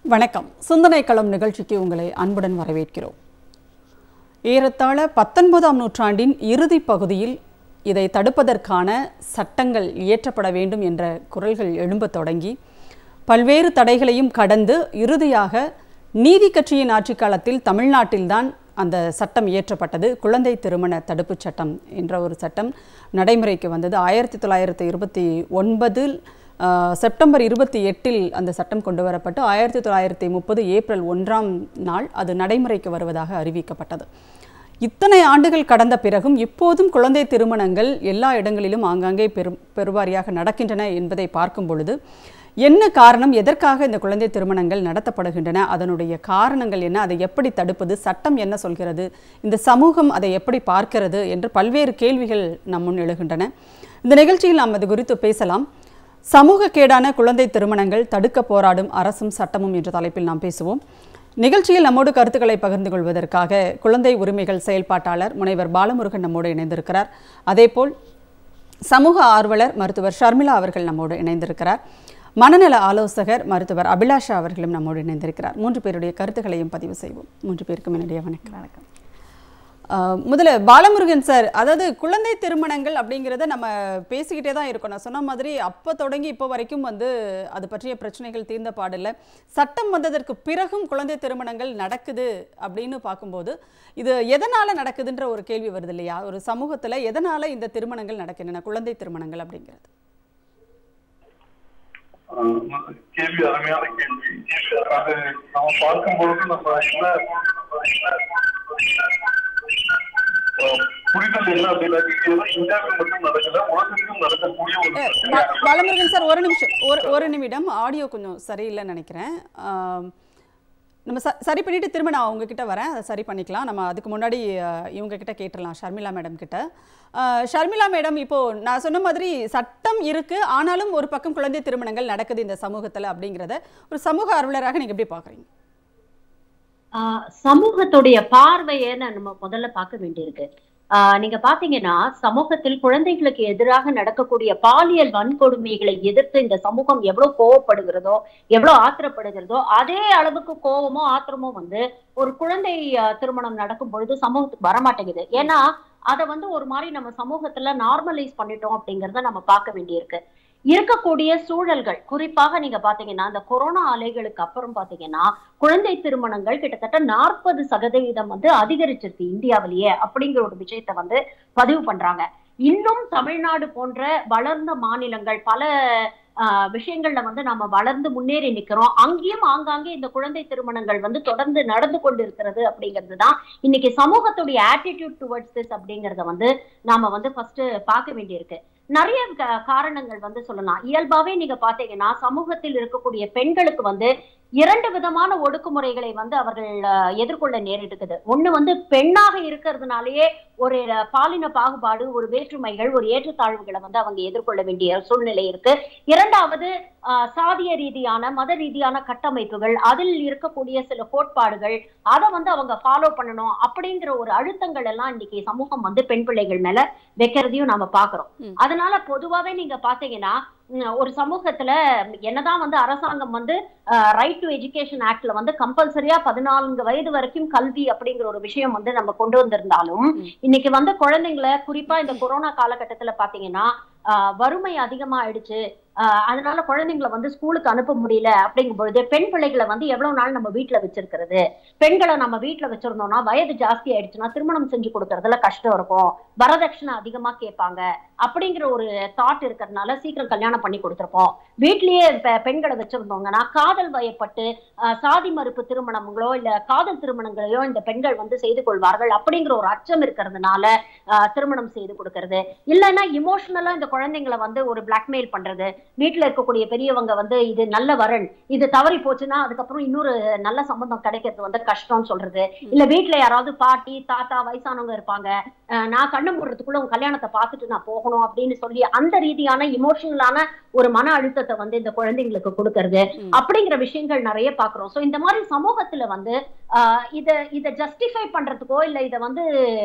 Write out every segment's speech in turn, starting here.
வணக்கம் சிந்தனை களம் நிகழ்ச்சிக்கு உங்களை அன்புடன் வரவேற்கிறோம் ஏறத்தாழ பத்தொன்பதாம் நூற்றாண்டின் இறுதி பகுதியில் இதை தடுப்பதற்கான சட்டங்கள் இயற்றப்பட வேண்டும் என்ற குரல்கள் எழும்பத் தொடங்கி பல்வேறு தடைகளையும் கடந்து இறுதியாக நீதி கட்சியின் ஆட்சி காலத்தில் தமிழ்நாட்டில்தான் அந்த சட்டம் இயற்றப்பட்டது குழந்தை திருமண தடுப்புச் சட்டம் என்ற ஒரு சட்டம் நடைமுறைக்கு வந்தது ஆயிரத்தி தொள்ளாயிரத்தி இருபத்தி ஒன்பதில் ஆஹ், செப்டம்பர் இருபத்தி எட்டில் அந்த சட்டம் கொண்டு வரப்பட்டு ஆயிரத்தி தொள்ளாயிரத்தி முப்பது ஏப்ரல் ஒன்றாம் நாள் அது நடைமுறைக்கு வருவதாக அறிவிக்கப்பட்டது இத்தனை ஆண்டுகள் கடந்த பிறகும் இப்போதும் குழந்தை திருமணங்கள் எல்லா இடங்களிலும் ஆங்காங்கே பெரும் பெருவாரியாக நடக்கின்றன என்பதை பார்க்கும் பொழுது என்ன காரணம் எதற்காக இந்த குழந்தை திருமணங்கள் நடத்தப்படுகின்றன அதனுடைய காரணங்கள் என்ன அதை எப்படி தடுப்பது சட்டம் என்ன சொல்கிறது இந்த சமூகம் அதை எப்படி பார்க்கிறது என்று பல்வேறு கேள்விகள் நம் முன் எழுகின்றன இந்த நிகழ்ச்சியில் நாம் அது குறித்து பேசலாம் சமூக கேடான குழந்தை திருமணங்கள் தடுக்க போராடும் அரசும் சட்டமும் என்ற தலைப்பில் நாம் பேசுவோம் நிகழ்ச்சியில் நம்மோடு கருத்துக்களை பகிர்ந்து கொள்வதற்காக குழந்தை உரிமைகள் செயல்பாட்டாளர் முனைவர் பாலமுருகன் நம்மோடு இணைந்திருக்கிறார் அதேபோல் சமூக ஆர்வலர் மருத்துவர் ஷர்மிளா அவர்கள் நம்மோடு இணைந்திருக்கிறார் மனநல ஆலோசகர் மருத்துவர் அபிலாஷா அவர்களும் நம்மோடு இணைந்திருக்கிறார் மூன்று பேருடைய கருத்துக்களையும் பதிவு செய்வோம் மூன்று பேருக்கும் என்னுடைய வணக்கம் வணக்கம் ஆஹ் முதல்ல பாலமுருகன் சார் அதாவது குழந்தை திருமணங்கள் அப்படிங்கிறத நம்ம பேசிக்கிட்டே தான் இருக்கோம் நான் சொன்ன மாதிரி அப்போ தொடங்கி இப்போ வரைக்கும் வந்து அது பற்றிய பிரச்சனைகள் தீர்ந்த பாடில்லை சட்டம் வந்ததற்கு பிறகும் குழந்தை திருமணங்கள் நடக்குது அப்படின்னு பார்க்கும்போது இது எதனால் நடக்குதுன்ற ஒரு கேள்வி வருது இல்லையா ஒரு சமூகத்தில் எதனால் இந்த திருமணங்கள் நடக்கின்றன குழந்தை திருமணங்கள் அப்படிங்கிறது ஆஹ் கேள்வி அருமையான கேள்வி அது நம்ம பார்க்கும் பொழுது நம்ம என்ன ஆஹ் புரிதல் என்ன அப்படின்னா இது இந்தியாவில் மட்டும் நடக்கல உலகத்திலும் நடக்கக்கூடிய ஒரு அஹ் பா- பாலமுருகன் சார் ஒரு நிமிஷம் ஒரு ஒரு நிமிடம் ஆடியோ கொஞ்சம் சரியில்லைன்னு நினைக்கிறேன் ஆம், நம்ம ச சரி பண்ணிட்டு திரும்ப நான் உங்ககிட்ட வரேன் அதை சரி பண்ணிக்கலாம் நம்ம அதுக்கு முன்னாடி அஹ், இவங்க கிட்ட கேட்டுடலாம் ஷர்மிளா மேடம் கிட்ட அஹ், ஷர்மிளா மேடம் இப்போ நான் சொன்ன மாதிரி சட்டம் இருக்கு ஆனாலும் ஒரு பக்கம் குழந்தை திருமணங்கள் நடக்குது இந்த சமூகத்துல அப்படிங்கிறத ஒரு சமூக ஆர்வலராக நீங்க எப்படி பாக்குறீங்க ஆஹ் சமூகத்துடைய பார்வையை நம்ம முதல்ல பார்க்க வேண்டியிருக்கு ஆஹ் நீங்க பாத்தீங்கன்னா சமூகத்தில் குழந்தைகளுக்கு எதிராக நடக்கக்கூடிய பாலியல் வன்கொடுமைகளை எதிர்த்து இந்த சமூகம் எவ்வளவு கோவப்படுகிறதோ எவ்வளவு ஆத்திரப்படுகிறதோ அதே அளவுக்கு கோவமோ ஆத்திரமோ வந்து ஒரு குழந்தை ஆஹ் திருமணம் நடக்கும் பொழுது சமூகத்துக்கு வரமாட்டேங்குது ஏன்னா அதை வந்து ஒரு மாதிரி நம்ம சமூகத்துல நார்மலைஸ் பண்ணிட்டோம் அப்படிங்கறத நம்ம பார்க்க வேண்டியிருக்கு இருக்கக்கூடிய சூழல்கள் குறிப்பாக நீங்க பாத்தீங்கன்னா இந்த கொரோனா அலைகளுக்கு அப்புறம் பாத்தீங்கன்னா குழந்தை திருமணங்கள் கிட்டத்தட்ட நாற்பது சதவீதம் வந்து அதிகரிச்சிருக்கு இந்தியாவிலேயே அப்படிங்கிற ஒரு விஷயத்த வந்து பதிவு பண்றாங்க இன்னும் தமிழ்நாடு போன்ற வளர்ந்த மாநிலங்கள் பல ஆஹ், விஷயங்கள்ல வந்து நாம வளர்ந்து முன்னேறி நிக்கிறோம் அங்கேயும் ஆங்காங்கே இந்த குழந்தை திருமணங்கள் வந்து தொடர்ந்து நடந்து கொண்டு இருக்கிறது அப்படிங்கிறது தான் இன்னைக்கு சமூகத்துடைய ஆட்டிடியூட் டுவர்ட்ஸ் திஸ் அப்படிங்கறத வந்து நாம வந்து ஃபர்ஸ்ட் பார்க்க வேண்டியிருக்கு நிறைய க- காரணங்கள் வந்து சொல்லலாம் இயல்பாவே நீங்க பாத்தீங்கன்னா சமூகத்தில் இருக்கக்கூடிய பெண்களுக்கு வந்து இரண்டு விதமான ஒடுக்குமுறைகளை வந்து அவர்கள் அஹ், எதிர்கொள்ள நேரிடுகிறது ஒண்ணு வந்து பெண்ணாக இருக்கிறதுனாலயே ஒரு அஹ், பாலின பாகுபாடு ஒரு வேற்றுமைகள் ஒரு ஏற்றத்தாழ்வுகளை வந்து அவங்க எதிர்கொள்ள வேண்டிய சூழ்நிலை இருக்கு இரண்டாவது அஹ், சாதிய ரீதியான மத ரீதியான கட்டமைப்புகள் அதில் இருக்கக்கூடிய சில கோட்பாடுகள் அதை வந்து அவங்க ஃபாலோ பண்ணணும் அப்படிங்கிற ஒரு அழுத்தங்கள் எல்லாம் இன்னைக்கு சமூகம் வந்து பெண் பிள்ளைகள் மேல வைக்கிறதையும் நாம பாக்குறோம் ம். அதனால பொதுவாவே நீங்க பாத்தீங்கன்னா உம், ஒரு சமூகத்துல என்னதான் வந்து அரசாங்கம் வந்து ரைட் டு எஜுகேஷன் ஆக்ட்ல வந்து கம்பல்சரியா பதினான்கு வயது வரைக்கும் கல்வி அப்படிங்கிற ஒரு விஷயம் வந்து நம்ம கொண்டு வந்திருந்தாலும் ம். இன்னைக்கு வந்து குழந்தைங்களை குறிப்பா இந்த கொரோனா காலகட்டத்துல பாத்தீங்கன்னா ஆஹ், வறுமை அதிகமா ஆயிடுச்சு ஆஹ், அதனால குழந்தைங்களை வந்து ஸ்கூலுக்கு அனுப்ப முடியல அப்படிங்கும் பொழுது பெண் பிள்ளைகளை வந்து எவ்வளவு நாள் நம்ம வீட்டுல வச்சிருக்கிறது பெண்களை நம்ம வீட்டுல வச்சிருந்தோம்னா வயது ஜாஸ்தி ஆயிடுச்சுன்னா திருமணம் செஞ்சு கொடுக்கறதுல கஷ்டம் இருக்கும் வரதட்சணை அதிகமா கேட்பாங்க அப்படிங்கிற ஒரு தாட் இருக்கிறதுனால சீக்கிரம் கல்யாணம் பண்ணி கொடுத்துருப்போம் வீட்லயே பெ- பெண்களை வச்சிருந்தோங்கன்னா காதல் வயப்பட்டு ஆஹ், சாதி மறுப்பு திருமணங்களோ இல்ல காதல் திருமணங்களையோ இந்த பெண்கள் வந்து செய்து கொள்வார்கள் அப்படிங்கிற ஒரு அச்சம் இருக்கிறதுனால ஆஹ், திருமணம் செய்து கொடுக்கறது இல்லைன்னா இமோஷனலா இந்த குழந்தைங்களை வந்து ஒரு பிளாக்மெயில் பண்றது வீட்டுல இருக்கக்கூடிய பெரியவங்க வந்து இது நல்ல வரன் இது தவறி போச்சுன்னா அதுக்கப்புறம் இன்னொரு நல்ல சம்பந்தம் கிடைக்கிறது வந்து கஷ்டம்னு சொல்றது இல்ல வீட்டுல யாராவது பாட்டி தாத்தா வயசானவங்க இருப்பாங்க அஹ் நான் கண்ணு மூடுறதுக்குள்ள உங்க கல்யாணத்தை பார்த்துட்டு நான் போகணும் போகணும் அப்படின்னு சொல்லி அந்த ரீதியான இமோஷனலான ஒரு மன அழுத்தத்தை வந்து இந்த குழந்தைங்களுக்கு கொடுக்கறது ம். அப்படிங்கிற விஷயங்கள் நிறைய பாக்குறோம் சோ இந்த மாதிரி சமூகத்துல வந்து ஆஹ் இத இத ஜஸ்டிஃபை பண்றதுக்கோ இல்ல இத வந்து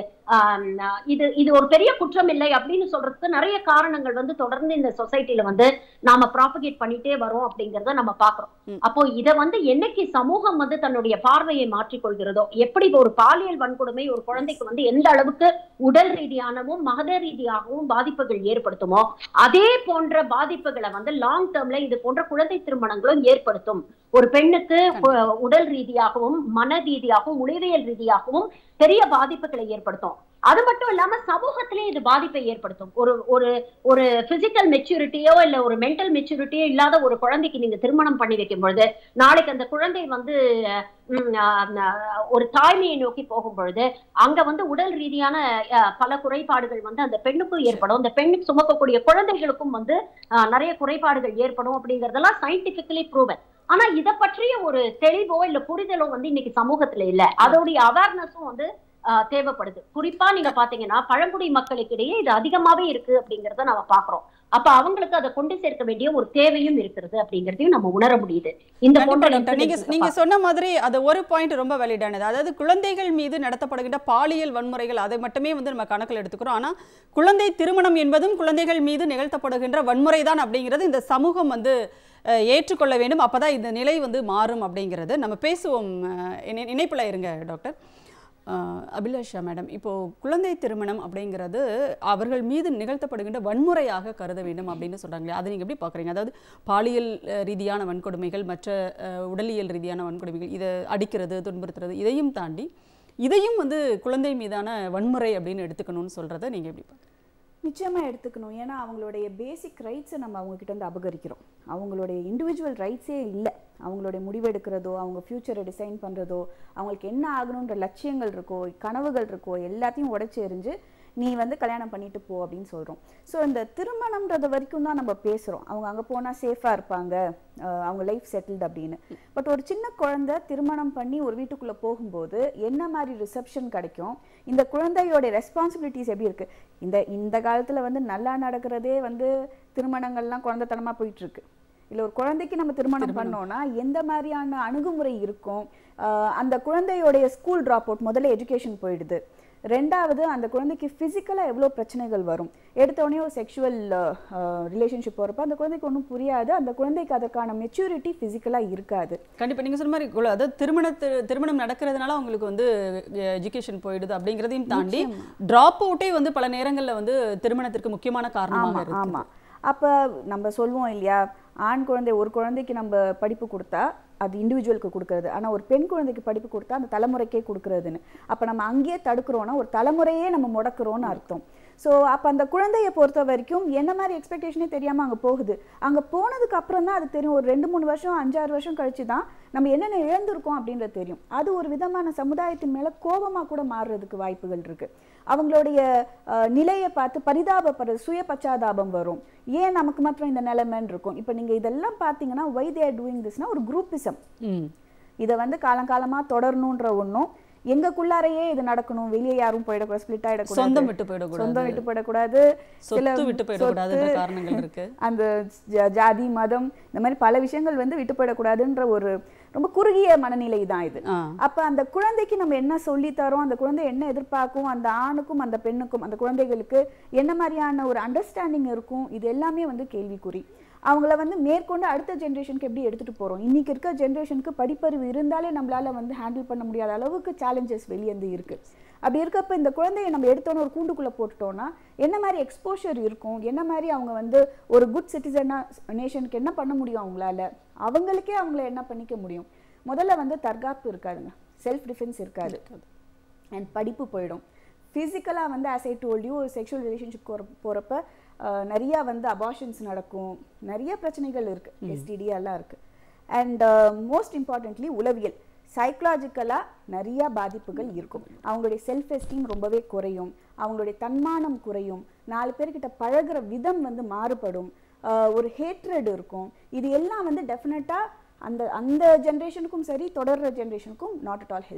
ஆஹ் இது இது ஒரு பெரிய குற்றம் இல்லை அப்படின்னு சொல்றதுக்கு நிறைய காரணங்கள் வந்து தொடர்ந்து இந்த சொசைட்டில வந்து நாம ப்ராபகேட் பண்ணிட்டே வரோம் அப்படிங்கறத நம்ம பாக்குறோம் ம். அப்போ இத வந்து என்னைக்கு சமூகம் வந்து தன்னுடைய பார்வையை மாற்றிக்கொள்கிறதோ எப்படி ஒரு பாலியல் வன்கொடுமை ஒரு குழந்தைக்கு வந்து எந்த அளவுக்கு உடல் ரீதியானவும் மகத ரீதியாகவும் பாதிப்புகள் ஏற்படுத்துமோ அதே போன்ற பாதிப்புகளை வந்து லாங் டேர்ம்ல இது போன்ற குழந்தை திருமணங்களும் ஏற்படுத்தும் ஒரு பெண்ணுக்கு கு- உடல் ரீதியாகவும் மன ரீதியாகவும் உளவியல் ரீதியாகவும் பெரிய பாதிப்புகளை ஏற்படுத்தும் அது மட்டும் இல்லாம சமூகத்திலே இது பாதிப்பை ஏற்படுத்தும் ஒரு ஒரு ஒரு பிசிக்கல் மெச்சூரிட்டியோ இல்ல ஒரு மென்டல் மெச்சூரிட்டியோ இல்லாத ஒரு குழந்தைக்கு நீங்க திருமணம் பண்ணி வைக்கும் பொழுது நாளைக்கு அந்த குழந்தை வந்து ம், ஆஹ், ஆஹ், ஒரு தாய்மையை நோக்கி போகும் பொழுது அங்க வந்து உடல் ரீதியான ஆஹ், பல குறைபாடுகள் வந்து அந்த பெண்ணுக்கும் ஏற்படும் அந்த பெண்ணுக்கு சுமக்கக்கூடிய குழந்தைகளுக்கும் வந்து ஆஹ், நிறைய குறைபாடுகள் ஏற்படும் அப்படிங்கறதெல்லாம் சயின்டிபிக்கலி ப்ரூவன் ஆனா இத பற்றிய ஒரு தெளிவோ இல்ல புரிதலோ வந்து இன்னைக்கு சமூகத்துல இல்ல அதோடைய அவேர்னஸும் வந்து ஆஹ், தேவைப்படுது குறிப்பா நீங்க பாத்தீங்கன்னா பழங்குடி மக்களுக்கிடையே இது அதிகமாவே இருக்கு அப்படிங்கறத நம்ம பாக்குறோம் அப்ப அவங்களுக்கு அதை கொண்டு சேர்க்க வேண்டிய ஒரு தேவையும் இருக்கிறது அப்படிங்கறதையும் நம்ம உணர முடியுது இந்த கண்டிப்பா போன்ற டாக்டர் நீங்க incidents-அ நீங்க சொன்ன மாதிரி அது ஒரு பாயிண்ட் ரொம்ப வேலிடானது அதாவது குழந்தைகள் மீது நடத்தப்படுகின்ற பாலியல் வன்முறைகள் அதை மட்டுமே வந்து நம்ம கணக்கில் எடுத்துக்கிறோம் ஆனா குழந்தை திருமணம் என்பதும் குழந்தைகள் மீது நிகழ்த்தப்படுகின்ற வன்முறை தான் அப்படிங்கிறது இந்த சமூகம் வந்து அஹ், ஏற்றுக்கொள்ள வேண்டும் அப்பதான் இந்த நிலை வந்து மாறும் அப்படிங்கிறது நம்ம பேசுவோம் அஹ், இணை- இணைப்புல இருங்க டாக்டர் அஹ், அபிலாஷா மேடம் இப்போ குழந்தை திருமணம் அப்படிங்கிறது அவர்கள் மீது நிகழ்த்தப்படுகின்ற வன்முறையாக கருத வேண்டும் அப்படின்னு சொல்றாங்களே அதை நீங்க எப்படி பார்க்குறீங்க அதாவது பாலியல் அஹ், ரீதியான வன்கொடுமைகள் மற்ற அஹ், உடலியல் ரீதியான வன்கொடுமைகள் இதை அடிக்கிறது துன்புறுத்துறது இதையும் தாண்டி இதையும் வந்து குழந்தை மீதான வன்முறை அப்படின்னு எடுத்துக்கணும்னு சொல்றதை நீங்க எப்படி பார்க்குறீங்க நிச்சயமாக எடுத்துக்கணும் ஏன்னா அவங்களுடைய பேசிக் ரைட்ஸை நம்ம அவங்க கிட்ட இருந்து அபகரிக்கிறோம் அவங்களுடைய இண்டிவிஜுவல் ரைட்ஸே இல்லை அவங்களுடைய முடிவெடுக்கிறதோ அவங்க ஃப்யூச்சரை டிசைன் பண்ணுறதோ அவங்களுக்கு என்ன ஆகணுன்ற லட்சியங்கள் இருக்கோ கனவுகள் இருக்கோ எல்லாத்தையும் உடைச்சி எறிஞ்சு நீ வந்து கல்யாணம் பண்ணிட்டு போ அப்படின்னு சொல்கிறோம் ஸோ இந்த திருமணம்ன்றது வரைக்கும் தான் நம்ம பேசுகிறோம் அவங்க அங்கே போனால் சேஃபாக இருப்பாங்க அஹ் அவங்க லைஃப் செட்டில்டு அப்படின்னு பட் ஒரு சின்ன குழந்தை திருமணம் பண்ணி ஒரு வீட்டுக்குள்ளே போகும்போது என்ன மாதிரி ரிசப்ஷன் கிடைக்கும் இந்த குழந்தையோட ரெஸ்பான்சிபிலிட்டிஸ் எப்படி இருக்கு இந்த இந்த காலத்தில் வந்து நல்லா நடக்கிறதே வந்து திருமணங்கள்லாம் குழந்தைத்தனமாக போயிட்டு இருக்கு இல்லை ஒரு குழந்தைக்கு நம்ம திருமணம் பண்ணோம்னா எந்த மாதிரியான அணுகுமுறை இருக்கும் ஆஹ் அந்த குழந்தையோடைய ஸ்கூல் ட்ராப் அவுட் முதல்ல எஜுகேஷன் போயிடுது ரெண்டாவது அந்த குழந்தைக்கு ஃபிசிக்கலாக எவ்வளோ பிரச்சனைகள் வரும் எடுத்த உடனே ஒரு செக்ஷுவல் ரிலேஷன்ஷிப் போகிறப்ப அந்த குழந்தைக்கு ஒன்றும் புரியாது அந்த குழந்தைக்கு அதற்கான மெச்சூரிட்டி ஃபிசிக்கலாக இருக்காது கண்டிப்பா நீங்க சொன்ன மாதிரி குல- அதாவது திருமணத்து திருமணம் நடக்கிறதுனால அவங்களுக்கு வந்து எஜுகேஷன் போயிடுது அப்படிங்கிறதையும் தாண்டி டிராப் அவுட்டே வந்து பல நேரங்கள்ல வந்து திருமணத்திற்கு முக்கியமான காரணமாக ஆமா இருக்கு ஆமா அப்ப நம்ம சொல்லுவோம் இல்லையா ஆண் குழந்தை ஒரு குழந்தைக்கு நம்ம படிப்பு கொடுத்தா அது இண்டிவிஜுவலுக்கு கொடுக்கறது ஆனா ஒரு பெண் குழந்தைக்கு படிப்பு கொடுத்தா அந்த தலைமுறைக்கே கொடுக்கறதுன்னு அப்ப நம்ம அங்கேயே தடுக்கிறோம்னா ஒரு தலைமுறையே நம்ம முடக்குறோம்னு அர்த்தம் ஸோ அப்போ அந்த குழந்தைய பொறுத்த வரைக்கும் என்ன மாதிரி எக்ஸ்பெக்டேஷனே தெரியாம அங்க போகுது அங்க போனதுக்கு அப்புறம் தான் அது தெரியும் ஒரு ரெண்டு மூணு வருஷம் அஞ்சாறு வருஷம் கழிச்சு தான் நம்ம என்னென்ன இழந்திருக்கோம் அப்படின்றது தெரியும் அது ஒரு விதமான சமுதாயத்தின் மேல கோபமா கூட மாறுறதுக்கு வாய்ப்புகள் இருக்கு அவங்களுடைய அஹ், நிலையை பார்த்து பரிதாபப்படுற சுய பச்சாதாபம் வரும் ஏன் நமக்கு மாத்திரம் இந்த நிலைமைன்னு இருக்கும் இப்போ நீங்க இதெல்லாம் பார்த்தீங்கன்னா வை தேர் டூயிங் திஸ்னா ஒரு குரூப்பிசம் ம் இதை வந்து காலங்காலமா தொடரணுன்ற ஒண்ணும் எங்கக்குள்ளாரையே இது நடக்கணும் வெளியே யாரும் போயிடக்கூடாது ஸ்பிளிட் ஆயிடக்கூடாது சொந்தம் விட்டு போயிடக்கூடாது சொந்தம் விட்டு போயிடக்கூடாது சொத்து விட்டு போயிடக்கூடாதுன்ற சொத்து, காரணங்கள் இருக்கு அந்த ஜா- ஜாதி மதம் இந்த மாதிரி பல விஷயங்கள் வந்து விட்டு போயிடக்கூடாதுன்ற ஒரு ரொம்ப குறுகிய மனநிலை தான் இது ஆ அப்ப அந்த குழந்தைக்கு நம்ம என்ன சொல்லி தரோம் அந்த குழந்தை என்ன எதிர்பார்க்கும் அந்த ஆணுக்கும் அந்த பெண்ணுக்கும் அந்த குழந்தைகளுக்கு என்ன மாதிரியான ஒரு அண்டர்ஸ்டாண்டிங் இருக்கும் இது எல்லாமே வந்து கேள்விக்குறி அவங்கள வந்து மேற்கொண்டு அடுத்த ஜென்ரேஷனுக்கு எப்படி எடுத்துட்டு போறோம் இன்னைக்கு இருக்க ஜென்ரேஷனுக்கு படிப்பறிவு இருந்தாலே நம்மளால வந்து ஹேண்டில் பண்ண முடியாத அளவுக்கு சேலஞ்சஸ் வெளியேந்து இருக்கு அப்படி இருக்கப்ப இந்த குழந்தைய நம்ம எடுத்தோன்னு ஒரு கூண்டுக்குள்ள போட்டுட்டோம்னா என்ன மாதிரி எக்ஸ்போஷர் இருக்கும் என்ன மாதிரி அவங்க வந்து ஒரு குட் சிட்டிசனா நேஷனுக்கு என்ன பண்ண முடியும் அவங்களால அவங்களுக்கே அவங்கள என்ன பண்ணிக்க முடியும் முதல்ல வந்து தற்காப்பு இருக்காதுங்க செல்ஃப் டிஃபென்ஸ் இருக்காது அண்ட் படிப்பு போயிடும் ஃபிசிக்கலாக வந்து ஆஸ் ஐ டோல்ட் யூ ஒரு செக்ஷுவல் ரிலேஷன்ஷிப் போகிறப்ப நிறையா வந்து அபார்ஷன்ஸ் நடக்கும் நிறைய பிரச்சனைகள் இருக்குது எஸ்டிடி எல்லாம் இருக்குது அண்ட் மோஸ்ட் இம்பார்ட்டன்ட்லி உளவியல் சைக்கலாஜிக்கலாக நிறைய பாதிப்புகள் இருக்கும் அவங்களுடைய செல்ஃப் எஸ்டீம் ரொம்பவே குறையும் அவங்களுடைய தன்மானம் குறையும் நாலு பேர்கிட்ட பழகுற விதம் வந்து மாறுபடும் ஆஹ் ஒரு ஹேட்ரட் இருக்கும் இது எல்லாம் வந்து டெஃபினட்டாக அந்த அந்த ஜென்ரேஷனுக்கும் சரி தொடர்ற ஜென்ரேஷனுக்கும் நாட் அட் ஆல் ஹெல்த்தி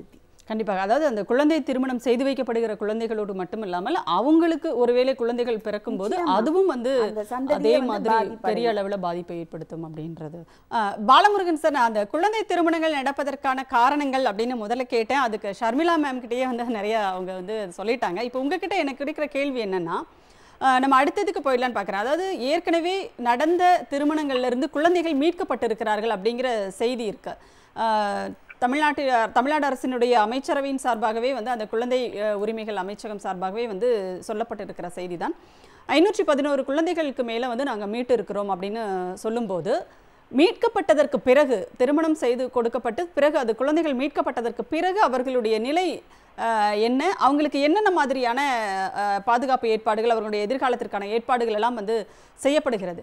கண்டிப்பாக அதாவது அந்த குழந்தை திருமணம் செய்து வைக்கப்படுகிற குழந்தைகளோடு மட்டும் இல்லாமல் அவங்களுக்கு ஒருவேளை குழந்தைகள் பிறக்கும்போது நிச்சயமா. அதுவும் வந்து அந்த சந்ததியே அதே வந்து மாதிரி பாதிப்படையும். பெரிய அளவில் பாதிப்பை ஏற்படுத்தும் அப்படின்றது ஆஹ், பாலமுருகன் சார் நான் அந்த குழந்தை திருமணங்கள் நடப்பதற்கான காரணங்கள் அப்படின்னு முதல்ல கேட்டேன் அதுக்கு ஷர்மிளா மேம் கிட்டேயே வந்து நிறைய அவங்க வந்து சொல்லிட்டாங்க இப்போ உங்ககிட்ட எனக்கு இருக்கிற கேள்வி என்னன்னா ஆஹ், நம்ம அடுத்ததுக்கு போயிடலான்னு பார்க்குறேன் அதாவது ஏற்கனவே நடந்த திருமணங்கள்ல இருந்து குழந்தைகள் மீட்கப்பட்டிருக்கிறார்கள் அப்படிங்கிற செய்தி இருக்கு ஆஹ், தமிழ்நாட்டு தமிழ்நாடு அரசினுடைய அமைச்சரவையின் சார்பாகவே வந்து அந்த குழந்தை அஹ், உரிமைகள் அமைச்சகம் சார்பாகவே வந்து சொல்லப்பட்டிருக்கிற செய்தி தான் ஐநூற்றி பதினோரு குழந்தைகளுக்கு மேலே வந்து நாங்கள் மீட்டு இருக்கிறோம் அப்படின்னு சொல்லும்போது மீட்கப்பட்டதற்கு பிறகு திருமணம் செய்து கொடுக்கப்பட்டு பிறகு அது குழந்தைகள் மீட்கப்பட்டதற்கு பிறகு அவர்களுடைய நிலை அஹ், என்ன அவங்களுக்கு என்னென்ன மாதிரியான அஹ், பாதுகாப்பு ஏற்பாடுகள் அவர்களுடைய எதிர்காலத்திற்கான ஏற்பாடுகள் எல்லாம் வந்து செய்யப்படுகிறது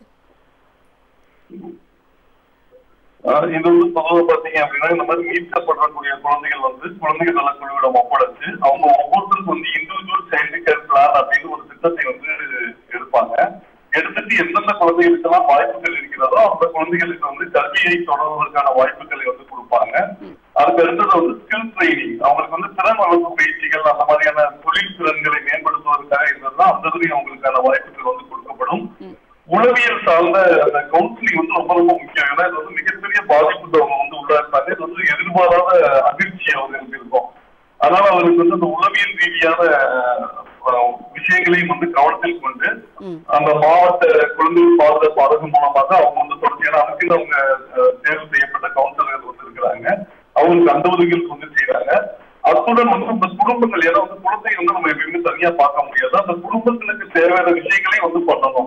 ஆஹ் இது வந்து பொதுவாக பாத்தீங்க அப்படின்னா இந்த மாதிரி மீட்கப்படக்கூடிய குழந்தைகள் வந்து குழந்தைகள் நல குழுவிடம் ஒப்படைச்சு அவங்க ஒவ்வொருத்தருக்கும் வந்து இண்டிவிஜுவல் சைல்டு கேர் பிளான் அப்படின்னு ஒரு திட்டத்தை வந்து எடுப்பாங்க எடுத்துட்டு எந்தெந்த குழந்தைகளுக்கெல்லாம் வாய்ப்புகள் இருக்கிறதோ அந்த குழந்தைகளுக்கு வந்து கல்வியை தொடர்வதற்கான வாய்ப்புகளை வந்து கொடுப்பாங்க அதுக்கு அடுத்தது வந்து ஸ்கில் ட்ரைனிங் அவங்களுக்கு வந்து திறன் வளர்ப்பு பயிற்சிகள் அந்த மாதிரியான தொழில் திறன்களை மேம்படுத்துவதற்காக இருந்ததுன்னா அந்த இதுலயும் அவங்களுக்கான வாய்ப்புகள் வந்து கொடுக்கப்படும் உளவியல் சார்ந்த அந்த கவுன்சிலிங் வந்து ரொம்ப ரொம்ப முக்கியம் ஏன்னா இது வந்து மிகப்பெரிய பாதிப்புக்கு அவங்க வந்து உள்ளாயிருப்பாங்க இது வந்து எதிர்பாராத அதிர்ச்சி அவங்களுக்கு இருக்கும் அதனால அவருக்கு வந்து அந்த உளவியல் ரீதியான அஹ், விஷயங்களையும் வந்து கவனத்தில் கொண்டு ம். அந்த மாவட்ட குழந்தைகள் பாதுகாப்பு அரசு மூலமாக அவங்க வந்து தொடர்ச்சியான அதுக்குன்னு அவங்க அஹ், தேர்வு செய்யப்பட்ட கவுன்சிலர்கள் வந்து இருக்கிறாங்க அவங்களுக்கு அந்த உதவிகள் வந்து செய்யறாங்க அத்துடன் வந்து இந்த குடும்பங்கள் ஏன்னா வந்து குழந்தைங்க வந்து நம்ம எப்பயுமே தனியா பார்க்க முடியாது அந்த குடும்பங்களுக்கு தேவையான விஷயங்களையும் வந்து பண்ணணும்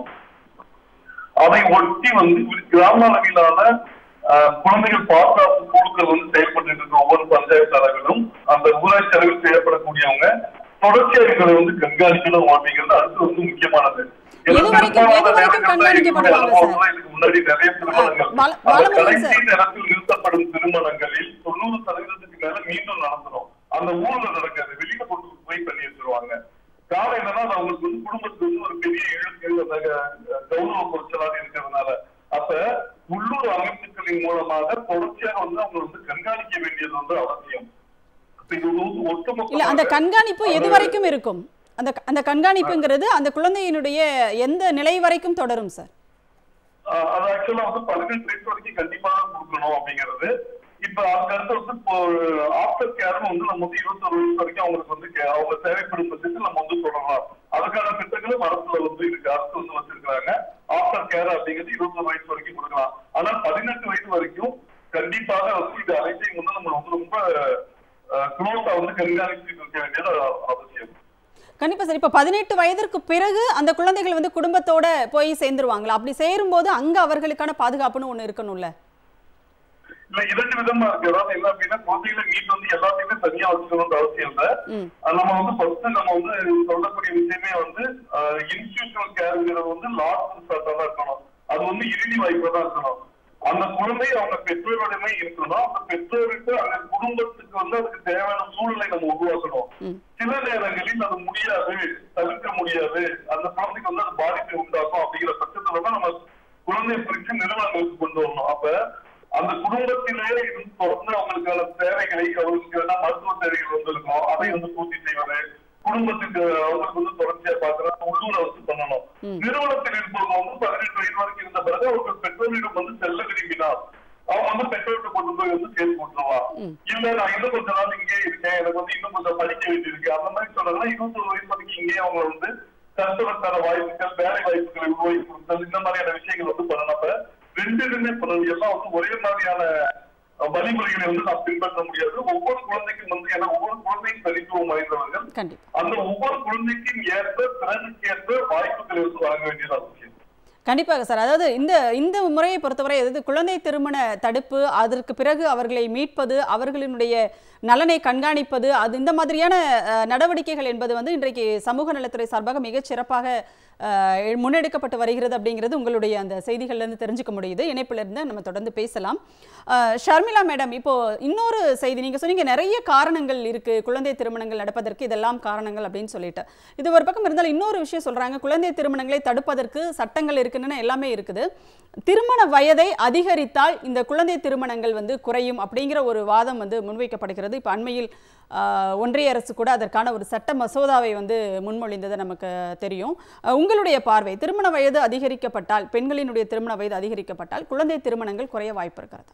அதை ஒட்டி வந்து கிராம அளவிலான ஆஹ், குழந்தைகள் பாதுகாப்பு குழுக்கள் வந்து செயல்பட்டு இருக்க ஒவ்வொரு பஞ்சாயத்து அளவிலும் அந்த ஊராட்சி அளவில் செயல்படக்கூடியவங்க தொடர்ச்சியாக இவங்களை வந்து கண்காணிக்கணும் அப்படிங்கிறது அடுத்து வந்து முக்கியமானது ஏன்னா எது வரைக்கும்- எது வரைக்கும் பெரும்பாலான கண்காணிக்கப்படுவாங்க நேரங்கள்ல சார்? அனுபவம்லாம் இதுக்கு முன்னாடி நிறைய திருமணங்கள் பால- அந்த பாலமுருகன் கடைசி சார். நேரத்தில் நிறுத்தப்படும் திருமணங்களில் தொண்ணூறு சதவீதத்துக்கு மேல மீண்டும் நடத்தணும் அந்த ஊர்ல நடக்காது வெளியில கொண்டு போய் பண்ணி வச்சிருவாங்க காரணம் என்னன்னா அது அவங்களுக்கு வந்து குடும்பத்துக்கு வந்து ஒரு பெரிய இழுக்கு அந்த க- கௌரவ குறைச்சலாக இருக்கிறதுனால அப்ப உள்ளூர் அமைப்புகளின் மூலமாக தொடர்ச்சியாக வந்து அவங்க வந்து கண்காணிக்க வேண்டியது வந்து அவசியம் அப்ப இது வந்து ஒட்டுமொத்த இல்ல அந்த கண்காணிப்பு எது வரைக்கும் இருக்கும் அந்த அந்த கண்காணிப்புங்கிறது அந்த குழந்தையினுடைய எந்த நிலை வரைக்கும் தொடரும் சார் ஆஹ் அது ஆக்சுவலா வந்து பதினெட்டு வயசு வரைக்கும் கண்டிப்பா கொடுக்கணும் அப்படிங்கிறது இப்ப அதுக்கு அடுத்து வந்து இப்போ ஆஃப்டர் கேர்னு வந்து நம்ம வந்து இருபத்தொரு வயசு வரைக்கும் அவங்களுக்கு வந்து கே- அவங்க தேவைப்படும் பட்சத்தில் நம்ம வந்து தொடரலாம் அதுக்கான திட்டங்களும் அரசுல வந்து இருக்கு அரசு வந்து வச்சிருக்காங்க ஆஃப்டர் கேர் அப்படிங்கிறது இருபத்தொரு வயசு வரைக்கும் கொடுக்கலாம் ஆனா பதினெட்டு வயசு வரைக்கும் கண்டிப்பாக வந்து இது அனைத்தையும் வந்து நம்ம வந்து ரொம்ப க்ளோஸா வந்து கண்காணிச்சு இருக்க வேண்டியது அவசியம் கண்டிப்பா சார் இப்போ பதினெட்டு வயதிற்கு பிறகு அந்த குழந்தைகள் வந்து குடும்பத்தோட போய் சேர்ந்துருவாங்களா அப்படி சேரும்போது அங்க அவர்களுக்கான பாதுகாப்புன்னு ஒண்ணு இருக்கணும்ல இல்ல இரண்டு விதமா இருக்கு அதாவது என்ன அப்படின்னா குழந்தைகளை மீட் வந்து எல்லாத்தையுமே தனியா வச்சுக்கணும்னு அவசியம் இல்ல ம் அது நம்ம வந்து ஃபர்ஸ்ட் நம்ம வந்து சொல்லக்கூடிய விஷயமே வந்து இன்ஸ்டிடியூஷனல் கேருங்கிறது வந்து லாஸ்ட் ஸ்டார்டா தான் இருக்கணும் அது வந்து இறுதி வாய்ப்பா தான் இருக்கணும் அந்த குழந்தை அவங்க பெற்றோரிடமே இருக்கணும் அந்த பெற்றோருக்கு அந்த குடும்பத்துக்கு வந்து அதுக்கு தேவையான சூழ்நிலை நம்ம உருவாக்கணும் ம். சில நேரங்களில் அது முடியாது தவிர்க்க முடியாது அந்த குழந்தைக்கு வந்து அது பாதிப்பை உண்டாக்கும் அப்படிங்கிற பட்சத்துல தான் நம்ம குழந்தையை பிரிச்சு நிறுவனங்களுக்கு கொண்டு வரணும் அப்ப அந்த குடும்பத்திலே இருந்து தொடர்ந்து அவங்களுக்கான தேவைகளை அவங்களுக்கு என்ன மருத்துவ தேவைகள் வந்து இருக்கும் அதை வந்து பூர்த்தி செய்வது குடும்பத்துக்கு அவங்களுக்கு வந்து தொடர்ச்சியா பாக்குறது உள்ளூரை வச்சு பண்ணணும் ம். நிறுவனத்தில் இருப்பவங்க வந்து பதினெட்டு வயது வரைக்கும் இருந்த பிறகு அவர்கள் பெற்றோரிடம் வந்து செல்ல விரும்பினார் அவங்க வந்து பெற்றோர்கிட்ட கொண்டு போய் வந்து சேர்த்து விட்டுருவான் ம். இல்ல நான் இன்னும் கொஞ்ச நாள் இங்கே இருக்கேன் எனக்கு வந்து இன்னும் கொஞ்சம் படிக்க வேண்டியிருக்கு அந்த மாதிரி சொன்னாங்கன்னா இருபத்தொரு வயசு வரைக்கும் இங்கே அவங்க வந்து கஷ்டப்பட்டான வாய்ப்புகள் வேலை வாய்ப்புகளை உருவாக்கி கொடுத்தல் இந்த மாதிரியான விஷயங்கள் வந்து பண்ணனப்ப ரெண்டு ரெண்டுமே பண்ணது எல்லாம் வந்து ஒரே மாதிரியான அஹ், வழிமுறைகளை வந்து நாம் பின்பற்ற முடியாது ஒவ்வொரு குழந்தைக்கும் வந்து ஏன்னா ஒவ்வொரு குழந்தையும் தனித்துவம் வாய்ந்தவர்கள் கண்டிப்பா அந்த ஒவ்வொரு குழந்தைக்கும் ஏற்ப திறனுக்கு ஏற்ப வாய்ப்புகளை வந்து வழங்க வேண்டியது அவசியம் கண்டிப்பாக சார் அதாவது இந்த இந்த முறையை பொறுத்தவரை அதாவது குழந்தை திருமண தடுப்பு அதற்கு பிறகு அவர்களை மீட்பது அவர்களினுடைய நலனை கண்காணிப்பது அது இந்த மாதிரியான அஹ், நடவடிக்கைகள் என்பது வந்து இன்றைக்கு சமூக நலத்துறை சார்பாக மிகச் சிறப்பாக அஹ், முன்னெடுக்கப்பட்டு வருகிறது அப்படிங்கிறது உங்களுடைய அந்த செய்திகள்லேருந்து தெரிஞ்சுக்க முடியுது இணைப்புல இருந்து நம்ம தொடர்ந்து பேசலாம் அஹ், ஷர்மிளா மேடம் இப்போ இன்னொரு செய்தி நீங்க சொன்னீங்க நிறைய காரணங்கள் இருக்கு குழந்தை திருமணங்கள் நடப்பதற்கு இதெல்லாம் காரணங்கள் அப்படின்னு சொல்லிட்டு இது ஒரு பக்கம் இருந்தாலும் இன்னொரு விஷயம் சொல்றாங்க குழந்தை திருமணங்களை தடுப்பதற்கு சட்டங்கள் இருக்கு இருக்கின்றன எல்லாமே இருக்குது திருமண வயதை அதிகரித்தால் இந்த குழந்தை திருமணங்கள் வந்து குறையும் அப்படிங்கிற ஒரு வாதம் வந்து முன்வைக்கப்படுகிறது இப்போ அண்மையில் ஆஹ், ஒன்றிய அரசு கூட அதற்கான ஒரு சட்ட மசோதாவை வந்து முன்மொழிந்தது நமக்கு தெரியும் அஹ், உங்களுடைய பார்வை திருமண வயது அதிகரிக்கப்பட்டால் பெண்களினுடைய திருமண வயது அதிகரிக்கப்பட்டால் குழந்தை திருமணங்கள் குறைய வாய்ப்பு இருக்கிறது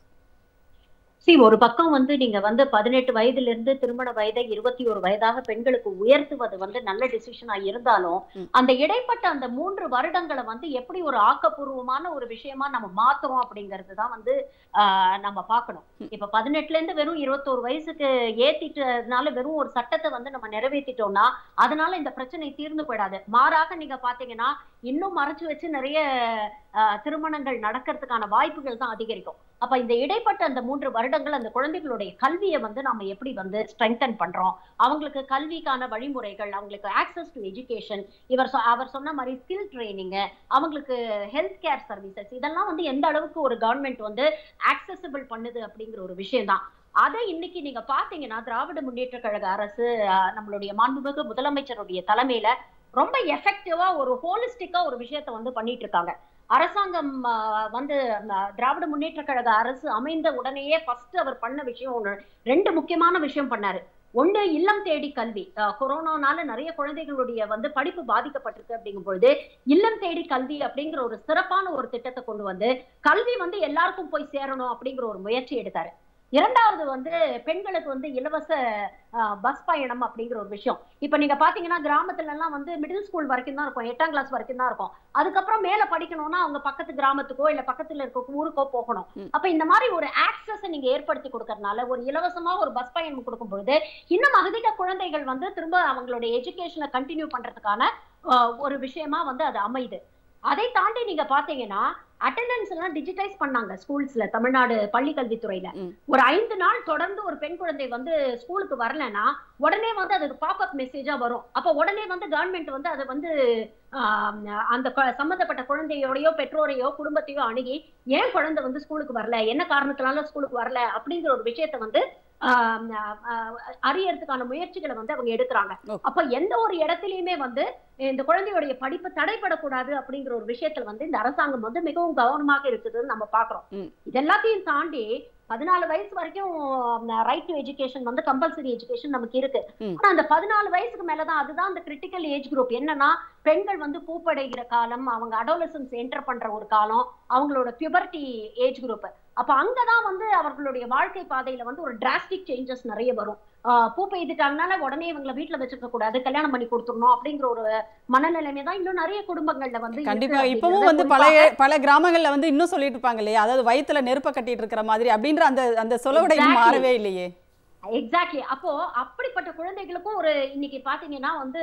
சி ஒரு பக்கம் வந்து நீங்க வந்து பதினெட்டு வயதுல இருந்து திருமண வயதை இருபத்தி ஒரு வயதாக பெண்களுக்கு உயர்த்துவது வந்து நல்ல டிசிஷனா இருந்தாலும் ம். அந்த இடைப்பட்ட அந்த மூன்று வருடங்களை வந்து எப்படி ஒரு ஆக்கப்பூர்வமான ஒரு விஷயமா நம்ம மாத்துறோம் அப்படிங்கிறது தான் வந்து ஆஹ், நம்ம பார்க்கணும் ம். இப்ப பதினெட்டுல இருந்து வெறும் இருபத்தோரு வயசுக்கு ஏத்திட்டதுனால வெறும் ஒரு சட்டத்தை வந்து நம்ம நிறைவேற்றிட்டோம்னா அதனால இந்த பிரச்சனை தீர்ந்து போயிடாது மாறாக நீங்க பாத்தீங்கன்னா இன்னும் மறைச்சு வச்சு நிறைய ஆஹ், திருமணங்கள் நடக்கிறதுக்கான வாய்ப்புகள் தான் அதிகரிக்கும் அப்ப இந்த இடைப்பட்ட அந்த மூன்று வருடங்கள் அந்த குழந்தைகளுடைய கல்வியை வந்து நாம எப்படி வந்து ஸ்ட்ரெங்தன் பண்றோம் அவங்களுக்கு கல்விக்கான வழிமுறைகள் அவங்களுக்கு ஆக்சஸ் டு எஜுகேஷன் இவர் சொ- அவர் சொன்ன மாதிரி ஸ்கில் ட்ரைனிங் அவங்களுக்கு ஹெல்த் கேர் சர்வீசஸ் இதெல்லாம் வந்து எந்த அளவுக்கு ஒரு கவர்மெண்ட் வந்து ஆக்சசிபிள் பண்ணுது அப்படிங்கிற ஒரு விஷயம் தான் அதை இன்னைக்கு நீங்க பாத்தீங்கன்னா திராவிட முன்னேற்ற கழக அரசு ஆஹ், நம்மளுடைய மாண்புமிகு முதலமைச்சருடைய தலைமையில ரொம்ப எஃபெக்டிவா ஒரு ஹோலிஸ்டிக்கா ஒரு விஷயத்த வந்து பண்ணிட்டு இருக்காங்க அரசாங்கம் ஆஹ், வந்து ஆஹ், திராவிட முன்னேற்ற கழக அரசு அமைந்த உடனேயே ஃபர்ஸ்ட் அவர் பண்ண விஷயம் ஒண்ணு ரெண்டு முக்கியமான விஷயம் பண்ணாரு ஒண்ணு இல்லம் தேடி கல்வி ஆஹ், கொரோனானால நிறைய குழந்தைகளுடைய வந்து படிப்பு பாதிக்கப்பட்டிருக்கு அப்படிங்கும் பொழுது இல்லம் தேடி கல்வி அப்படிங்கிற ஒரு சிறப்பான ஒரு திட்டத்தை கொண்டு வந்து கல்வி வந்து எல்லாருக்கும் போய் சேரணும் அப்படிங்கிற ஒரு முயற்சி எடுத்தாரு இரண்டாவது வந்து பெண்களுக்கு வந்து இலவச ஆஹ், பஸ் பயணம் அப்படிங்கிற ஒரு விஷயம் இப்ப நீங்க பாத்தீங்கன்னா கிராமத்துல எல்லாம் வந்து மிடில் ஸ்கூல் வரைக்கும் தான் இருக்கும் எட்டாம் கிளாஸ் வரைக்கும் தான் இருக்கும் அதுக்கப்புறம் மேல படிக்கணும்னா அவங்க பக்கத்து கிராமத்துக்கோ இல்ல பக்கத்துல இருக்க ஊருக்கோ போகணும் ம். அப்ப இந்த மாதிரி ஒரு ஆக்சஸ் நீங்க ஏற்படுத்தி கொடுக்கறதுனால ஒரு இலவசமா ஒரு பஸ் பயணம் கொடுக்கும் பொழுது இன்னும் அதிக குழந்தைகள் வந்து திரும்ப அவங்களுடைய எஜுகேஷனை கண்டினியூ பண்றதுக்கான ஆஹ், ஒரு விஷயமா வந்து அது அமையுது அதை தாண்டி நீங்க பாத்தீங்கன்னா அட்டெண்டன்ஸ் எல்லாம் டிஜிட்டைஸ் பண்ணாங்க ஸ்கூல்ஸ்ல தமிழ்நாடு பள்ளி கல்வித்துறையில ம். ஒரு ஐந்து நாள் தொடர்ந்து ஒரு பெண் குழந்தை வந்து ஸ்கூலுக்கு வரலன்னா உடனே வந்து அது பாப்அப் மெசேஜா வரும் அப்ப உடனே வந்து கவர்மெண்ட் வந்து அதை வந்து ஆஹ், அந்த கொ- சம்பந்தப்பட்ட குழந்தையோடையோ பெற்றோரையோ குடும்பத்தையோ அணுகி ஏன் குழந்தை வந்து ஸ்கூலுக்கு வரல என்ன காரணத்தினால ஸ்கூலுக்கு வரல அப்படிங்கிற ஒரு விஷயத்தை வந்து ஆஹ், ஆஹ், அறியறதுக்கான முயற்சிகளை வந்து அவங்க எடுக்கிறாங்க Okay. அப்ப எந்த ஒரு இடத்துலயுமே வந்து இந்த குழந்தையுடைய படிப்பு தடைப்படக்கூடாது அப்படிங்கிற ஒரு விஷயத்துல வந்து இந்த அரசாங்கம் வந்து மிகவும் கவனமாக இருக்குதுன்னு நம்ம பாக்குறோம் ம். இது எல்லாத்தையும் தாண்டி பதினாலு வயசு வரைக்கும் ரைட் டு எஜுகேஷன் வந்து கம்பல்சரி எஜுகேஷன் நமக்கு இருக்கு ம். ஆனா அந்த பதினாலு வயசுக்கு மேலதான் அதுதான் அந்த கிரிட்டிக்கல் ஏஜ் குரூப் என்னன்னா பெண்கள் வந்து பூப்படைகிற காலம் அவங்க அடோலசன்ஸ் என்டர் பண்ற ஒரு காலம் அவங்களோட பியூபர்ட்டி ஏஜ் குரூப் அப்ப அங்கதான் வந்து அவர்களுடைய வாழ்க்கை பாதையில வந்து ஒரு டிராஸ்டிக் சேஞ்சஸ் நிறைய வரும் ஆஹ் பூ பெய்துட்டாங்கனால உடனே இவங்களை வீட்டுல வச்சிருக்க கூடாது கல்யாணம் பண்ணி கொடுத்துடணும் அப்படிங்கிற ஒரு மனநிலைமை தான் இன்னும் நிறைய குடும்பங்கள்ல வந்து இருக்கு கண்டிப்பா இப்பவும் அப்படிங்கிறத வந்து குறிப்பாக- பல பல கிராமங்கள்ல வந்து இன்னும் சொல்லிட்டு இருப்பாங்க இல்லையா அதாவது வயித்துல நெருப்ப கட்டிட்டு இருக்கிற மாதிரி அப்படின்ற அந்த அந்த சொலவடை இன்னும் Exactly. மாறவே இல்லையே எக்ஸாக்ட்லி அப்போ அப்படிப்பட்ட குழந்தைகளுக்கும் ஒரு இன்னைக்கு பாத்தீங்கன்னா வந்து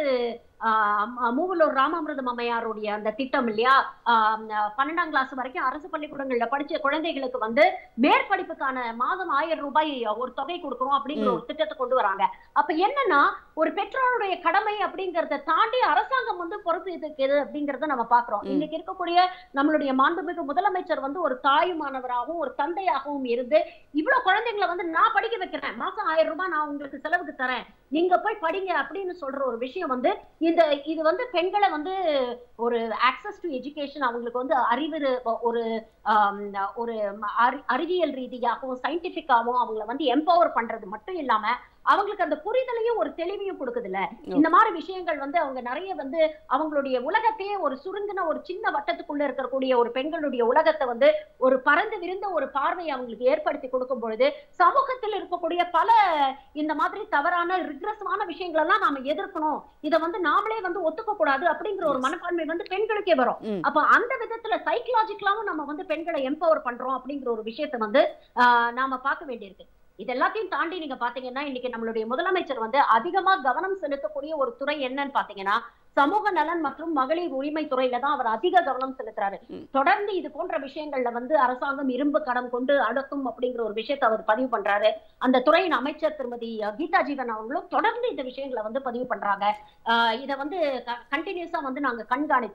ஆஹ் ம- மூவலூர் ராமாமிர்தம் அம்மையாருடைய அந்த திட்டம் இல்லையா ஆஹ் பன்னெண்டாம் கிளாஸ் வரைக்கும் அரசு பள்ளிக்கூடங்கள்ல படிச்ச குழந்தைகளுக்கு வந்து மேற்படிப்புக்கான மாதம் ஆயிரம் ரூபாய் ஒரு தொகை கொடுக்கணும் அப்படிங்கிற ம். ஒரு திட்டத்தை கொண்டு வராங்க அப்ப என்னன்னா ஒரு பெற்றோருடைய கடமை அப்படிங்கறத தாண்டி அரசாங்கம் வந்து பொறுப்பு இருக்குது அப்படிங்கறத நம்ம பாக்குறோம் ம். இன்னைக்கு இருக்கக்கூடிய நம்மளுடைய மாண்புமிகு முதலமைச்சர் வந்து ஒரு தாயுமானவராகவும் ஒரு தந்தையாகவும் இருந்து இவ்வளவு குழந்தைங்களை வந்து நான் படிக்க வைக்கிறேன் மாசம் ஆயிரம் ரூபாய் நான் உங்களுக்கு செலவுக்கு தரேன் நீங்க போய் படிங்க அப்படின்னு சொல்ற ஒரு விஷயம் வந்து இந்த இது வந்து பெண்களை வந்து ஒரு ஆக்சஸ் டு எஜுகேஷன் அவங்களுக்கு வந்து அறிவு ஒரு ஆம், ஒரு அறி- அறிவியல் ரீதியாகவும் சயின்டிபிக்காகவும் அவங்கள வந்து எம்பவர் பண்றது மட்டும் இல்லாம அவங்களுக்கு அந்த புரிதலையும் ஒரு தெளிவையும் கொடுக்குதுல்ல இந்த மாதிரி விஷயங்கள் வந்து அவங்க நிறைய வந்து அவங்களுடைய உலகத்தையே ஒரு சுருங்கின ஒரு சின்ன வட்டத்துக்குள்ள இருக்கக்கூடிய ஒரு பெண்களுடைய உலகத்தை வந்து ஒரு பறந்து விரிந்த ஒரு பார்வையை அவங்களுக்கு ஏற்படுத்தி கொடுக்கும் பொழுது சமூகத்தில் இருக்கக்கூடிய பல இந்த மாதிரி தவறான ரிக்ரஸமான விஷயங்கள் எல்லாம் நாம எதிர்க்கணும் இதை வந்து நாமளே வந்து ஒத்துக்க கூடாது அப்படிங்கிற ஒரு Yes. மனப்பான்மை வந்து பெண்களுக்கே வரும் ம். அப்ப அந்த விதத்துல சைக்கலாஜிக்கலாவும் நம்ம வந்து பெண்களை எம்பவர் பண்றோம் அப்படிங்கிற ஒரு விஷயத்தை வந்து ஆஹ், நாம பார்க்க வேண்டியிருக்கு இது எல்லாத்தையும் தாண்டி நீங்க பாத்தீங்கன்னா இன்னைக்கு நம்மளுடைய முதலமைச்சர் வந்து அதிகமா கவனம் செலுத்தக்கூடிய ஒரு துறை என்னன்னு பாத்தீங்கன்னா சமூக நலன் மற்றும் மகளிர் உரிமை துறையில தான் அவர் அதிக கவனம் செலுத்துறாரு ம். தொடர்ந்து இது போன்ற விஷயங்கள்ல வந்து அரசாங்கம் இரும்பு கடம் கொண்டு அடக்கும் அப்படிங்கிற ஒரு விஷயத்தை அவர் பதிவு பண்றாரு அந்த துறையின் அமைச்சர் திருமதி அஹ், கீதா ஜீவன் அவங்களும் தொடர்ந்து இந்த விஷயங்களை வந்து பதிவு பண்றாங்க ஆஹ் இதை வந்து கண்டினியூஸா வந்து நாங்க கண்காணிப்போம்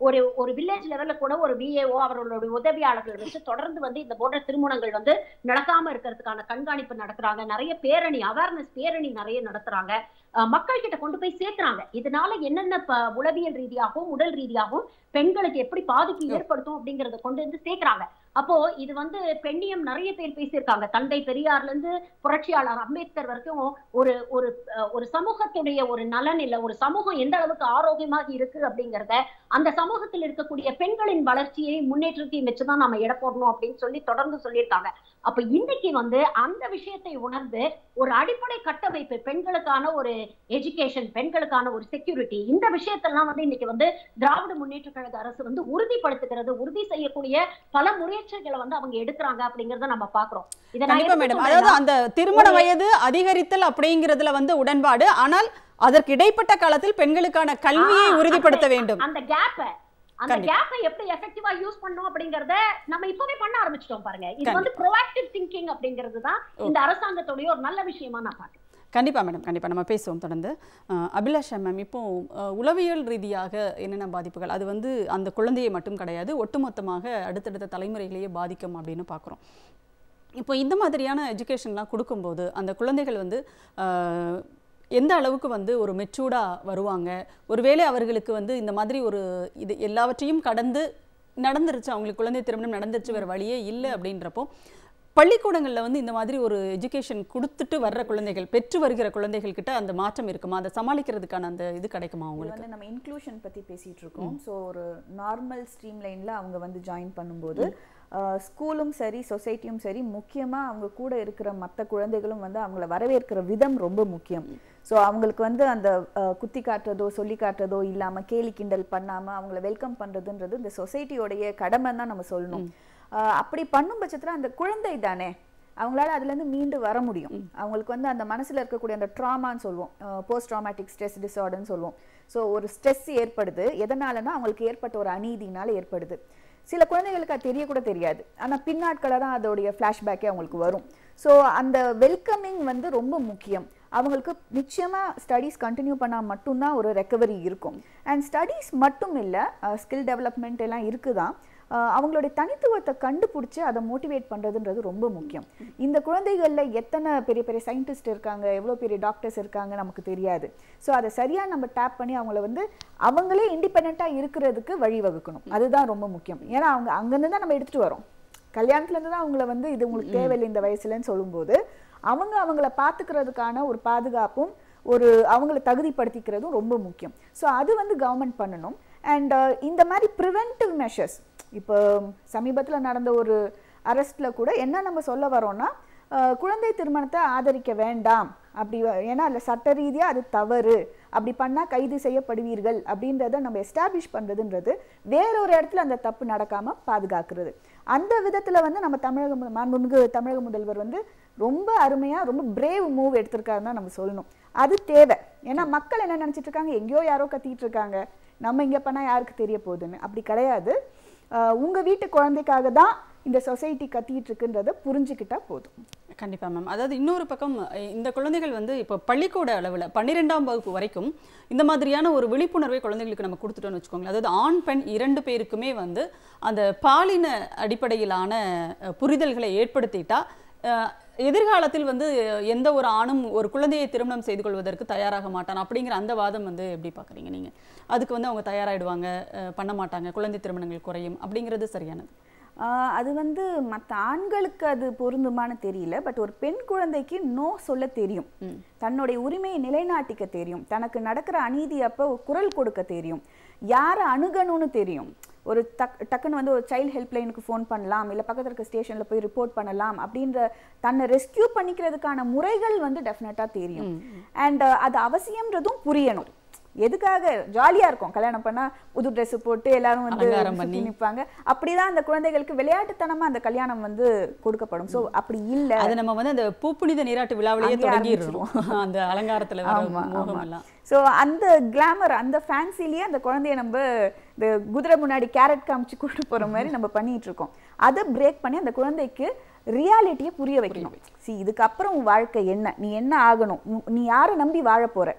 ஒரு ஒரு வில்லேஜ் லெவல்ல கூட ஒரு விஏஓ அவர்களுடைய உதவியாளர்கள் வச்சு தொடர்ந்து வந்து இந்த போன்ற திருமணங்கள் வந்து நடக்காம இருக்கிறதுக்கான கண்காணிப்பு நடத்துறாங்க நிறைய பேரணி அவேர்னஸ் பேரணி நிறைய நடத்துறாங்க அஹ் மக்கள் கிட்ட கொண்டு போய் சேர்த்துறாங்க இதனால என்னென்ன ப- உளவியல் ரீதியாகவும் உடல் ரீதியாகவும் பெண்களுக்கு எப்படி பாதிப்பு ஏற்படுத்தும் அப்படிங்கறத கொண்டு வந்து சேர்க்கறாங்க அப்போ இது வந்து பெண்ணியம் நிறைய பேர் பேசியிருக்காங்க தந்தை பெரியார்ல இருந்து புரட்சியாளர் அம்பேத்கர் வரைக்கும் ஒரு ஒரு அஹ், ஒரு சமூகத்துடைய ஒரு நலன் இல்ல ஒரு சமூகம் எந்த அளவுக்கு ஆரோக்கியமாக இருக்கு அப்படிங்கறத அந்த சமூகத்தில் இருக்கக்கூடிய பெண்களின் வளர்ச்சியை முன்னேற்றத்தையும் வச்சுதான் நம்ம எடை போடணும் அப்படின்னு சொல்லி தொடர்ந்து சொல்லியிருக்காங்க அப்ப இன்னைக்கு வந்து அந்த விஷயத்தை உணர்ந்து ஒரு அடிப்படை கட்டமைப்பு பெண்களுக்கான ஒரு எஜுகேஷன் பெண்களுக்கான ஒரு செக்யூரிட்டி இந்த விஷயத்தெல்லாம் வந்து இன்னைக்கு வந்து திராவிட முன்னேற்ற கழக அரசு வந்து உறுதிப்படுத்துகிறது உறுதி செய்யக்கூடிய பல முயற்சிகளை வந்து அவங்க எடுக்கிறாங்க அப்படிங்கறத நம்ம பாக்குறோம் இதை நான் கண்டிப்பா எதுக்கு மேடம் சொல்றேன்னா, அதாவது அந்த திருமண வயது அதிகரித்தல் அப்படிங்கிறதுல வந்து உடன்பாடு ஆனால் அதற்கு இடைப்பட்ட காலத்தில் பெண்களுக்கான கல்வியை ஆ, உறுதிப்படுத்த அந்த- வேண்டும் அந்த கேப்ப அந்த கண்டிப்பா. கேப்பை எப்படி எஃபெக்டிவா யூஸ் பண்ணோம் அப்படிங்கறத நம்ம இப்பவே பண்ண ஆரம்பிச்சிட்டோம் பாருங்க இது கண்டிப்பா. வந்து ப்ரோஆக்டிவ் திங்கிங் அப்படிங்கிறது தான் இந்த அரசாங்கத்துடைய ஒரு நல்ல விஷயமா நான் பாக்குறேன் கண்டிப்பா மேடம் கண்டிப்பா நம்ம பேசுவோம் தொடர்ந்து அஹ், அபிலாஷா மேம் இப்போ அஹ், உளவியல் ரீதியாக என்னென்ன பாதிப்புகள் அது வந்து அந்த குழந்தையை மட்டும் கிடையாது ஒட்டுமொத்தமாக அடுத்தடுத்த தலைமுறைகளையே பாதிக்கும் அப்படின்னு பார்க்குறோம் இப்போ இந்த மாதிரியான எஜுகேஷன்லாம் கொடுக்கும்போது அந்த குழந்தைகள் வந்து அஹ், எந்த அளவுக்கு வந்து ஒரு மெச்சூர்டாக வருவாங்க ஒருவேளை அவர்களுக்கு வந்து இந்த மாதிரி ஒரு இது எல்லாவற்றையும் கடந்து நடந்துருச்சு அவங்களுக்கு குழந்தை திருமணம் நடந்துருச்சு வேறு வழியே இல்லை அப்படின்றப்போ பள்ளிக்கூடங்களில் வந்து இந்த மாதிரி ஒரு எஜுகேஷன் கொடுத்துட்டு வர்ற குழந்தைகள் பெற்று வருகிற குழந்தைகள் கிட்ட அந்த மாற்றம் இருக்குமா அதை சமாளிக்கிறதுக்கான அந்த இது கிடைக்குமா இது அவங்களுக்கு வந்து நம்ம இன்க்ளூஷன் பத்தி பேசிட்டு இருக்கோம் ஸோ ஒரு நார்மல் ஸ்ட்ரீம் லைன்ல அவங்க வந்து ஜாயின் பண்ணும்போது ஸ்கூலும் சரி சொசைட்டியும் சரி முக்கியமா அவங்க கூட இருக்கிற மற்ற குழந்தைகளும் வந்து அவங்கள வரவேற்கிற விதம் ரொம்ப முக்கியம் ஸோ அவங்களுக்கு வந்து அந்த அஹ், குத்தி காட்டுறதோ சொல்லி காட்டுறதோ இல்லாம கேலி கிண்டல் பண்ணாம அவங்கள வெல்கம் பண்றதுன்றது இந்த சொசைட்டியோடைய கடமை தான் நம்ம சொல்லணும் அஹ், அப்படி பண்ணும் பட்சத்துல அந்த குழந்தை தானே அவங்களால அதுலேருந்து மீண்டு வர முடியும் அவங்களுக்கு வந்து அந்த மனசுல இருக்கக்கூடிய அந்த ட்ராமான்னு சொல்லுவோம் போஸ்ட் ட்ராமாட்டிக் ஸ்ட்ரெஸ் டிஸார்டர்னு சொல்லுவோம் ஸோ ஒரு ஸ்ட்ரெஸ் ஏற்படுது எதனாலனா அவங்களுக்கு ஏற்பட்ட ஒரு அநீதினால ஏற்படுது சில குழந்தைகளுக்கு அது தெரியக்கூட தெரியாது ஆனா பின்னாட்கள தான் அதோடைய ஃப்ளாஷ்பேக்கே அவங்களுக்கு வரும் ஸோ அந்த வெல்கமிங் வந்து ரொம்ப முக்கியம் அவங்களுக்கு நிச்சயமா ஸ்டடீஸ் கண்டினியூ பண்ணா மட்டும்தான் ஒரு ரெக்கவரி இருக்கும் அண்ட் ஸ்டடீஸ் மட்டும் இல்லை ஸ்கில் டெவலப்மெண்ட் எல்லாம் இருக்குதான் அஹ் அவங்களுடைய தனித்துவத்தை கண்டுபிடிச்சு அதை மோட்டிவேட் பண்றதுன்றது ரொம்ப முக்கியம் இந்த குழந்தைகள்ல எத்தனை பெரிய பெரிய சயின்டிஸ்ட் இருக்காங்க எவ்வளோ பெரிய டாக்டர்ஸ் இருக்காங்க நமக்கு தெரியாது ஸோ அதை சரியா நம்ம டேப் பண்ணி அவங்கள வந்து அவங்களே இண்டிபெண்ட்டாக இருக்கிறதுக்கு வழிவகுக்கணும் அதுதான் ரொம்ப முக்கியம் ஏன்னா அவங்க அங்கேருந்து தான் நம்ம எடுத்துட்டு வரோம் கல்யாணத்துல இருந்து தான் அவங்கள வந்து இது உங்களுக்கு தேவையில்லை இந்த வயசுலன்னு சொல்லும்போது அவங்க அவங்கள பார்த்துக்கிறதுக்கான ஒரு பாதுகாப்பும் ஒரு அவங்கள தகுதிப்படுத்திக்கிறதும் ரொம்ப முக்கியம் ஸோ அது வந்து கவர்மெண்ட் பண்ணணும் அண்ட் இந்த மாதிரி ப்ரிவென்டிவ் மெஷர்ஸ் இப்போ சமீபத்துல நடந்த ஒரு அரெஸ்ட்ல கூட என்ன நம்ம சொல்ல வரோம்னா அஹ், குழந்தை திருமணத்தை ஆதரிக்க வேண்டாம் அப்படி வ- ஏன்னா அதில் சட்ட ரீதியா அது தவறு அப்படி பண்ணா கைது செய்யப்படுவீர்கள் அப்படின்றத நம்ம எஸ்டாப்ளிஷ் பண்றதுன்றது வேறொரு இடத்துல அந்த தப்பு நடக்காம பாதுகாக்கிறது அந்த விதத்துல வந்து நம்ம தமிழக மு- மாண்புமிகு தமிழக முதல்வர் வந்து ரொம்ப அருமையா ரொம்ப பிரேவ் மூவ் எடுத்திருக்காருன்னு தான் நம்ம சொல்லணும் அது தேவை ஏன்னா மக்கள் என்ன நினைச்சிட்டு இருக்காங்க எங்கேயோ யாரோ கத்திட்டு இருக்காங்க நம்ம இங்க பண்ணா யாருக்கு தெரிய போகுதுன்னு அப்படி கிடையாது ஆஹ் உங்க வீட்டு குழந்தைக்காக தான் இந்த சொசைட்டி கத்திட்டு இருக்குன்றத புரிஞ்சுக்கிட்டா போதும் கண்டிப்பா மேம் அதாவது இன்னொரு பக்கம் அஹ், இந்த குழந்தைகள் வந்து இப்போ பள்ளிக்கூட அளவில் பன்னிரெண்டாம் வகுப்பு வரைக்கும் இந்த மாதிரியான ஒரு விழிப்புணர்வை குழந்தைகளுக்கு நம்ம கொடுத்துட்டோம்னு வச்சுக்கோங்களேன் அதாவது ஆண் பெண் இரண்டு பேருக்குமே வந்து அந்த பாலின அடிப்படையிலான அஹ், புரிதல்களை ஏற்படுத்திட்டா அஹ், எதிர்காலத்தில் வந்து எந்த ஒரு ஆணும் ஒரு குழந்தையை திருமணம் செய்து கொள்வதற்கு தயாராக மாட்டான் அப்படிங்கிற அந்த வாதம் வந்து எப்படி பார்க்குறீங்க நீங்க அதுக்கு வந்து அவங்க தயாராகிடுவாங்க அஹ், பண்ண மாட்டாங்க குழந்தை திருமணங்கள் குறையும் அப்படிங்கிறது சரியானது ஆஹ் அது வந்து மற்ற ஆண்களுக்கு அது பொருந்துமான்னு தெரியல பட் ஒரு பெண் குழந்தைக்கு நோ சொல்ல தெரியும் தன்னுடைய உரிமையை நிலைநாட்டிக்க தெரியும் தனக்கு நடக்கிற அநீதி அப்போ குரல் கொடுக்க தெரியும் யாரை அணுகணும்னு தெரியும் ஒரு டக் டக்குன்னு வந்து ஒரு சைல்டு ஹெல்ப்லைனுக்கு ஃபோன் பண்ணலாம் இல்லை பக்கத்தில் இருக்க ஸ்டேஷனில் போய் ரிப்போர்ட் பண்ணலாம் அப்படின்ற தன்னை ரெஸ்கியூ பண்ணிக்கிறதுக்கான முறைகள் வந்து டெஃபினட்டாக தெரியும் அண்ட் அது அவசியம்ன்றதும் புரியணும் எதுக்காக ஜாலியா இருக்கும் கல்யாணம் பண்ணா புது Dress போட்டு எல்லாரும் வந்து அலங்காரம் சுத்தி பண்ணி. நிப்பாங்க அப்படிதான் அந்த குழந்தைகளுக்கு விளையாட்டுத்தனமா அந்த கல்யாணம் வந்து கொடுக்கப்படும் சோ அப்படி இல்ல அது நம்ம வந்து அந்த பூப்புனித நீராட்டு விழாவிலேயே அங்கேயே தொடங்கிடுறோம் அந்த அலங்காரத்துல வர ஆமா, மோகம் ஆமா. எல்லாம் ஸோ அந்த கிளாமர் அந்த ஃபேன்சிலேயே அந்த குழந்தைய நம்ம இந்த குதிரை முன்னாடி கேரட் காமிச்சு கூட்டு போற மாதிரி நம்ம பண்ணிட்டு இருக்கோம் அதை பிரேக் பண்ணி அந்த குழந்தைக்கு ரியாலிட்டியை புரிய வைக்கணும் சி இதுக்கப்புறம் உன் வாழ்க்கை என்ன நீ என்ன ஆகணும் உன்- நீ யாரை நம்பி வாழ போற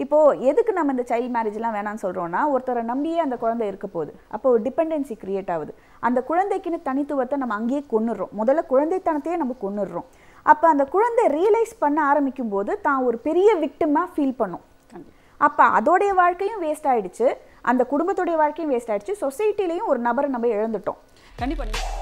இப்போ எதுக்கு நம்ம இந்த சைல்ட் மேரேஜ்லாம் வேணாம்னு சொல்றோம்னா ஒருத்தரை நம்பியே அந்த குழந்தை இருக்க போகுது அப்போ ஒரு டிபெண்டன்சி கிரியேட் ஆகுது அந்த குழந்தைக்குன்னு தனித்துவத்தை நம்ம அங்கேயே கொன்னுடுறோம் முதல்ல குழந்தைத்தனத்தையே நம்ம கொன்னுடுறோம் அப்போ அந்த குழந்தை ரியலைஸ் பண்ண ஆரம்பிக்கும் போது தான் ஒரு பெரிய விக்டிமா ஃபீல் பண்ணும் அப்போ அதோடைய வாழ்க்கையும் வேஸ்ட் ஆயிடுச்சு அந்த குடும்பத்துடைய வாழ்க்கையும் வேஸ்ட் ஆயிடுச்சு சொசைட்டிலையும் ஒரு நபரை நம்ம இழந்துட்டோம் கண்டிப்பா நீங்க